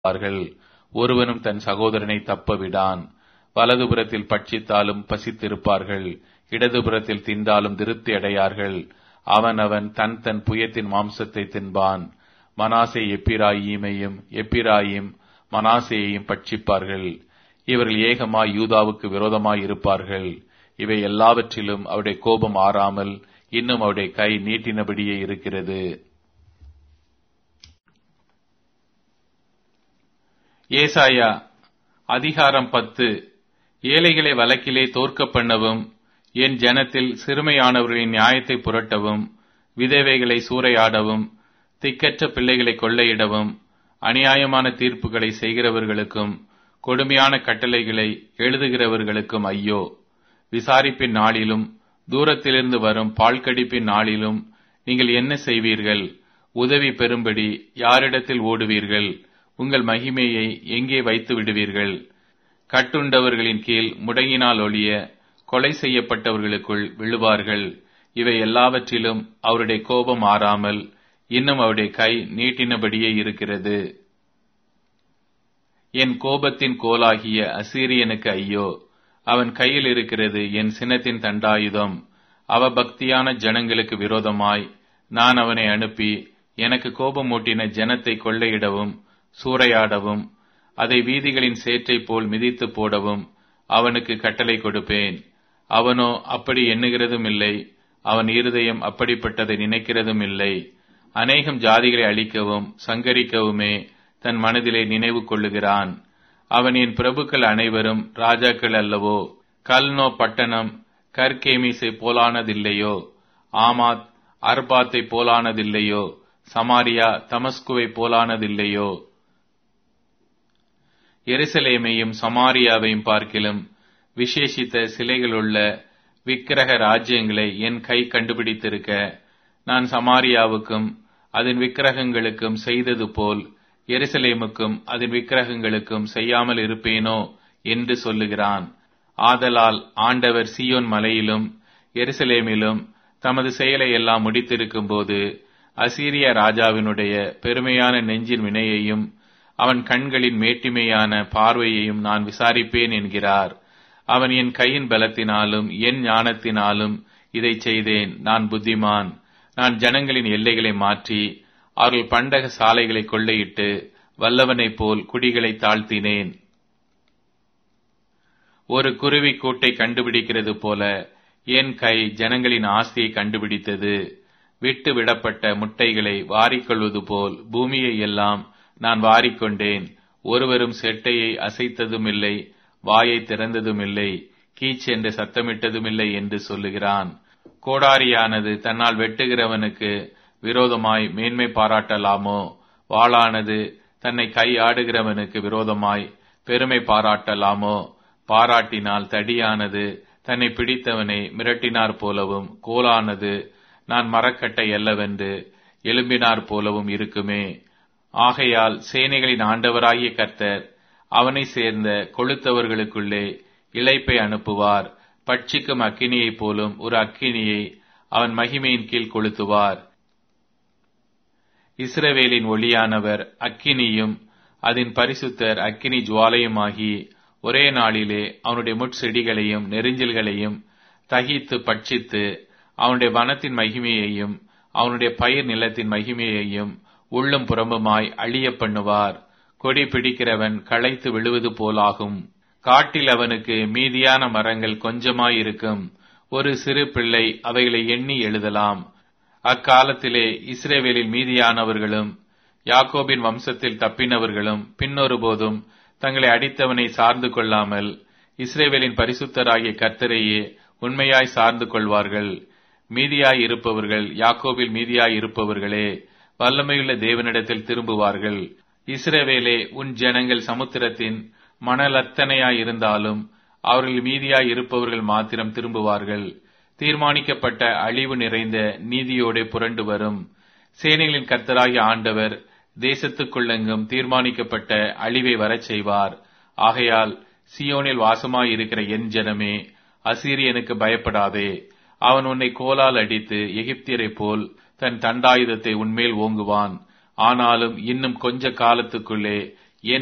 இருப்பார்கள் ஒருவனும் தன் சகோதரனை தப்ப விடான் வலதுபுறத்தில் பட்சித்தாலும் பசித்திருப்பார்கள் இடதுபுறத்தில் தின்றாலும் திருப்தி அடையார்கள் அவனவன் தன் தன் புயத்தின் மாம்சத்தை தின்பான் மனாசே எப்பிராயீமையும் எப்பிராயிம் மனாசேயையும் பட்சிப்பார்கள் இவர்கள் ஏகமாய் யூதாவுக்கு விரோதமாய் இருப்பார்கள் இவை எல்லாவற்றிலும் அவருடைய கோபம் ஆறாமல் இன்னும் அவருடைய கை நீட்டினபடியே இருக்கிறது ஏசாயா அதிகாரம் பத்து ஏழைகளை வழக்கிலே தோற்க பண்ணவும் என் ஜனத்தில் சிறுமையானவர்களின் நியாயத்தை புரட்டவும் விதவைகளை சூறையாடவும் திக்கற்ற பிள்ளைகளை கொள்ளையிடவும் அநியாயமான தீர்ப்புகளை செய்கிறவர்களுக்கும் கொடுமையான கட்டளைகளை எழுதுகிறவர்களுக்கும் ஐயோ விசாரிப்பின் நாளிலும் தூரத்திலிருந்து வரும் பால்கடிப்பின் நாளிலும் நீங்கள் என்ன செய்வீர்கள் உதவி பெறும்படி யாரிடத்தில் ஓடுவீர்கள் உங்கள் மகிமையை எங்கே வைத்து விடுவீர்கள் கட்டுண்டவர்களின் கீழ் முடங்கினால் ஒழிய கொலை செய்யப்பட்டவர்களுக்குள் விழுவார்கள் இவை எல்லாவற்றிலும் அவருடைய கோபம் ஆறாமல் இன்னும் அவருடைய கை நீட்டினபடியே இருக்கிறது என் கோபத்தின் கோலாகிய அசீரியனுக்கு ஐயோ அவன் கையில் இருக்கிறது என் சினத்தின் தண்டாயுதம் அவபக்தியான ஜனங்களுக்கு விரோதமாய் நான் அவனை அனுப்பி எனக்கு கோபமூட்டின ஜனத்தை கொள்ளையிடவும் சூறையாடவும் அதை வீதிகளின் சேற்றை போல் மிதித்து போடவும் அவனுக்கு கட்டளை கொடுப்பேன் அவனோ அப்படி எண்ணுகிறதும் இல்லை அவன் இருதயம் அப்படிப்பட்டதை நினைக்கிறதும் இல்லை அநேகம் ஜாதிகளை அழிக்கவும் சங்கரிக்கவுமே தன் மனதிலே நினைவு கொள்ளுகிறான் அவன் என் பிரபுக்கள் அனைவரும் ராஜாக்கள் அல்லவோ கல்னோ பட்டணம் கர்கேமிசை போலானதில்லையோ ஆமாத் அர்பாத்தை போலானதில்லையோ சமாரியா தமஸ்குவை போலானதில்லையோ எருசலேமையும் சமாரியாவையும் பார்க்கிலும் விசேஷித்த சிலைகளுள்ள விக்கிரக ராஜ்யங்களை என் கை கண்டுபிடித்திருக்க நான் சமாரியாவுக்கும் அதன் விக்கிரகங்களுக்கும் செய்தது போல் எருசலேமுக்கும் அதன் விக்கிரகங்களுக்கும் செய்யாமல் இருப்பேனோ என்று சொல்லுகிறான் ஆதலால் ஆண்டவர் சியோன் மலையிலும் எருசலேமிலும் தமது செயலை எல்லாம் முடித்திருக்கும் போது அசீரிய ராஜாவினுடைய பெருமையான நெஞ்சின் வினையையும் அவன் கண்களின் மேட்டிமையான பார்வையையும் நான் விசாரிப்பேன் என்கிறார் அவன் என் கையின் பலத்தினாலும் என் ஞானத்தினாலும் இதை செய்தேன் நான் புத்திமான் நான் ஜனங்களின் எல்லைகளை மாற்றி அவர்கள் பண்டக சாலைகளை கொள்ளையிட்டு வல்லவனைப் போல் குடிகளை தாழ்த்தினேன் ஒரு குருவி கூட்டை கண்டுபிடிக்கிறது போல என் கை ஜனங்களின் ஆஸ்தியை கண்டுபிடித்தது விட்டு விடப்பட்ட முட்டைகளை வாரிக்கொள்வது போல் பூமியை எல்லாம் நான் வாரிக்கொண்டேன் ஒருவரும் செட்டையை அசைத்ததும் இல்லை வாயை திறந்ததும் இல்லை கீச் என்று சத்தமிட்டதும் இல்லை என்று சொல்லுகிறான் கோடாரியானது தன்னால் வெட்டுகிறவனுக்கு விரோதமாய் மேன்மை பாராட்டலாமோ வாளானது தன்னை கை ஆடுகிறவனுக்கு விரோதமாய் பெருமை பாராட்டலாமோ பாராட்டினால் தடியானது தன்னை பிடித்தவனை மிரட்டினார் போலவும் கோலானது நான் மரக்கட்டை அல்லவென்று எலும்பினார் போலவும் இருக்குமே ஆகையால் சேனைகளின் ஆண்டவராகிய கர்த்தர் அவனை சேர்ந்த கொளுத்தவர்களுக்குள்ளே இழைப்பை அனுப்புவார் பட்சிக்கும் அக்கினியைப் போலும் ஒரு அக்கினியை அவன் மகிமையின் கீழ் கொளுத்துவார் இஸ்ரவேலின் ஒளியானவர் அக்கினியும் அதன் பரிசுத்தர் அக்கினி ஜுவாலையுமாகி ஒரே நாளிலே அவனுடைய முட்செடிகளையும் நெறிஞ்சல்களையும் தகித்து பட்சித்து அவனுடைய வனத்தின் மகிமையையும் அவனுடைய பயிர் நிலத்தின் மகிமையையும் உள்ளும் புறம்புமாய் அழிய பண்ணுவார் கொடி பிடிக்கிறவன் களைத்து விழுவது போலாகும் காட்டில் அவனுக்கு மீதியான மரங்கள் கொஞ்சமாயிருக்கும் ஒரு சிறு பிள்ளை அவைகளை எண்ணி எழுதலாம் அக்காலத்திலே இஸ்ரேவேலில் மீதியானவர்களும் யாக்கோபின் வம்சத்தில் தப்பினவர்களும் பின்னொரு போதும் தங்களை அடித்தவனை சார்ந்து கொள்ளாமல் இஸ்ரேவேலின் பரிசுத்தராகிய கர்த்தரையே உண்மையாய் சார்ந்து கொள்வார்கள் மீதியாய் இருப்பவர்கள் யாக்கோபில் மீதியாய் இருப்பவர்களே வல்லமையுள்ள தேவனிடத்தில் திரும்புவார்கள் இஸ்ரவேலே உன் ஜனங்கள் சமுத்திரத்தின் மணலத்தனையாய் இருந்தாலும் அவர்கள் மீதியாய் இருப்பவர்கள் மாத்திரம் திரும்புவார்கள் தீர்மானிக்கப்பட்ட அழிவு நிறைந்த நீதியோടെ புரண்டு வரும் சேனைகளின் கர்த்தராகிய ஆண்டவர் தேசத்துக்குள்ளெங்கும் தீர்மானிக்கப்பட்ட அழிவை வரச் செய்வார் ஆகையால் சியோனில் வாசமாயிருக்கிற என் ஜனமே அசீரியனுக்கு பயப்படாதே அவன் உன்னை கோலால் அடித்து எகிப்தியரைப் போல் தன் தண்டாயுதத்தை உன்மேல் ஓங்குவான் ஆனாலும் இன்னும் கொஞ்ச காலத்துக்குள்ளே